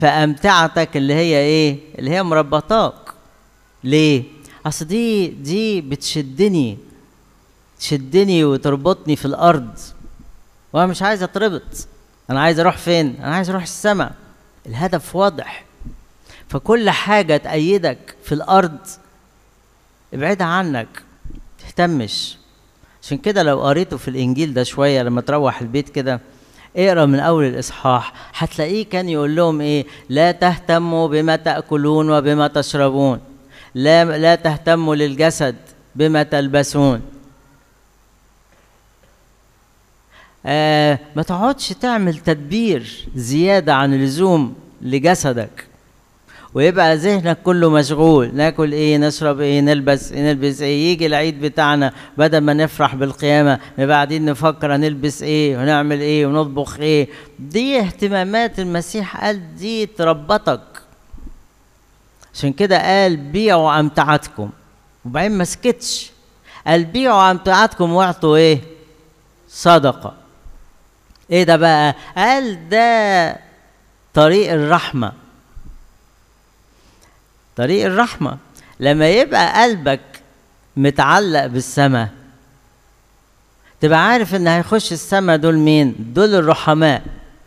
فامتعتك اللي هي ايه اللي هي مربطاك ليه اصل دي دي بتشدني تشدني وتربطني في الارض وانا مش عايز اتربط انا عايز اروح فين انا عايز اروح السماء الهدف واضح فكل حاجه تأيدك في الارض ابعدها عنك تهتمش عشان كده لو قريته في الانجيل ده شويه لما تروح البيت كده اقرا من اول الاصحاح هتلاقيه كان يقول لهم ايه لا تهتموا بما تاكلون وبما تشربون لا لا تهتموا للجسد بما تلبسون آه ما تقعدش تعمل تدبير زيادة عن اللزوم لجسدك ويبقى ذهنك كله مشغول ناكل ايه نشرب ايه نلبس إيه نلبس ايه يجي العيد بتاعنا بدل ما نفرح بالقيامة نبقى قاعدين نفكر هنلبس ايه ونعمل ايه ونطبخ ايه دي اهتمامات المسيح قال دي تربطك عشان كده قال بيعوا امتعتكم وبعدين ما سكتش قال بيعوا امتعتكم واعطوا ايه صدقه ايه ده بقى قال ده طريق الرحمه طريق الرحمه لما يبقى قلبك متعلق بالسماء تبقى عارف ان هيخش السماء دول مين دول الرحماء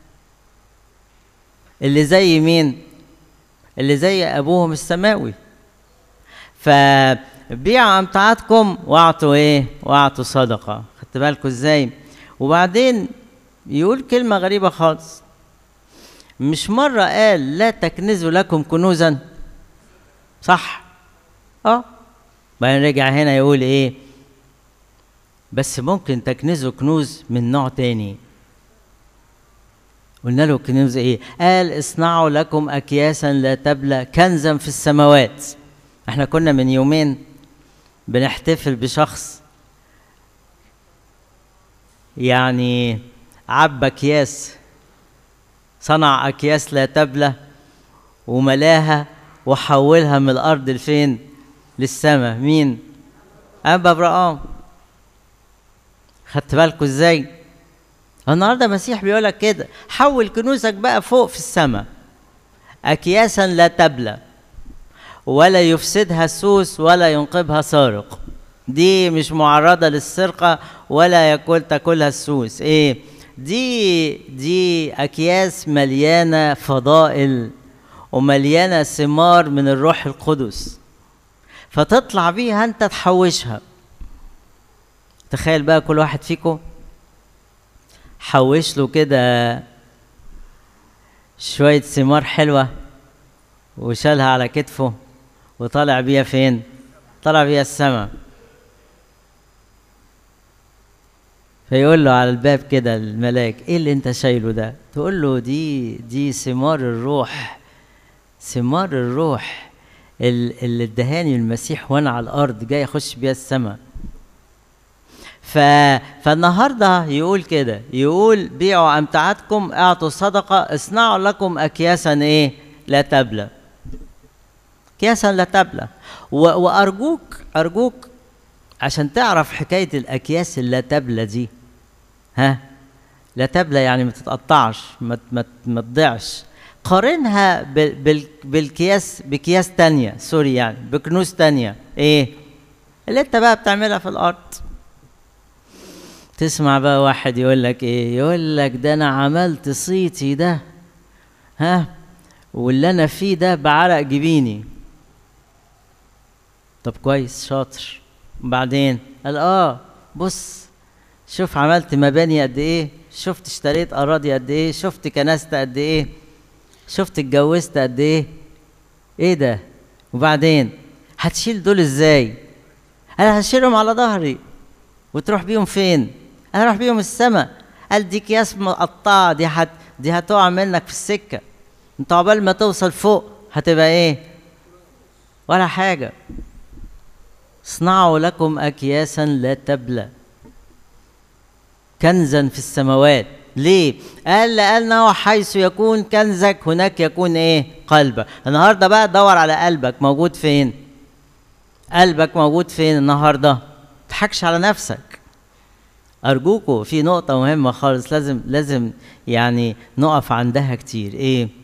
اللي زي مين اللي زي ابوهم السماوي فبيعوا امتعتكم واعطوا ايه واعطوا صدقه خدت بالكم ازاي وبعدين يقول كلمه غريبه خالص مش مره قال لا تكنزوا لكم كنوزا صح اه بعدين رجع هنا يقول ايه بس ممكن تكنزوا كنوز من نوع تاني قلنا له كنوز ايه قال اصنعوا لكم اكياسا لا تبلى كنزا في السماوات احنا كنا من يومين بنحتفل بشخص يعني عبى اكياس صنع اكياس لا تبلى وملاها وحولها من الارض لفين للسماء مين ابا ابراهام خدت بالكوا ازاي النهارده المسيح بيقول لك كده حول كنوزك بقى فوق في السماء اكياسا لا تبلى ولا يفسدها سوس ولا ينقبها سارق دي مش معرضة للسرقة ولا ياكل تاكلها السوس ايه دي دي اكياس مليانة فضائل ومليانة ثمار من الروح القدس فتطلع بيها انت تحوشها تخيل بقى كل واحد فيكم حوش له كده شوية ثمار حلوة وشالها على كتفه وطالع بيها فين؟ طلع بيها السماء فيقول له على الباب كده الملاك ايه اللي انت شايله ده؟ تقول له دي دي ثمار الروح ثمار الروح اللي ادهاني المسيح وانا على الارض جاي اخش بيها السماء ف... فالنهارده يقول كده يقول بيعوا امتعتكم اعطوا صدقه اصنعوا لكم اكياسا ايه لا تبلى اكياسا لا تبلى و... وارجوك ارجوك عشان تعرف حكايه الاكياس اللا تبلى دي ها لا تبلى يعني ما تتقطعش ما ما, ما تضيعش قارنها بال... بال... بالكياس بكياس تانية سوري يعني بكنوز تانية ايه اللي انت بقى بتعملها في الارض تسمع بقى واحد يقول لك ايه يقول لك ده انا عملت صيتي ده ها واللي انا فيه ده بعرق جبيني طب كويس شاطر وبعدين قال اه بص شوف عملت مباني قد ايه شفت اشتريت اراضي قد ايه شفت كنست قد ايه شفت اتجوزت قد ايه ايه ده وبعدين هتشيل دول ازاي انا هشيلهم على ظهري وتروح بيهم فين انا اروح بيهم السماء قال دي اكياس مقطعه دي هت دي هتقع منك في السكه انت عقبال ما توصل فوق هتبقى ايه ولا حاجه اصنعوا لكم اكياسا لا تبلى كنزا في السماوات ليه قال لانه حيث يكون كنزك هناك يكون ايه قلبك النهارده بقى دور على قلبك موجود فين قلبك موجود فين النهارده تضحكش على نفسك ارجوكوا في نقطه مهمه خالص لازم لازم يعني نقف عندها كتير ايه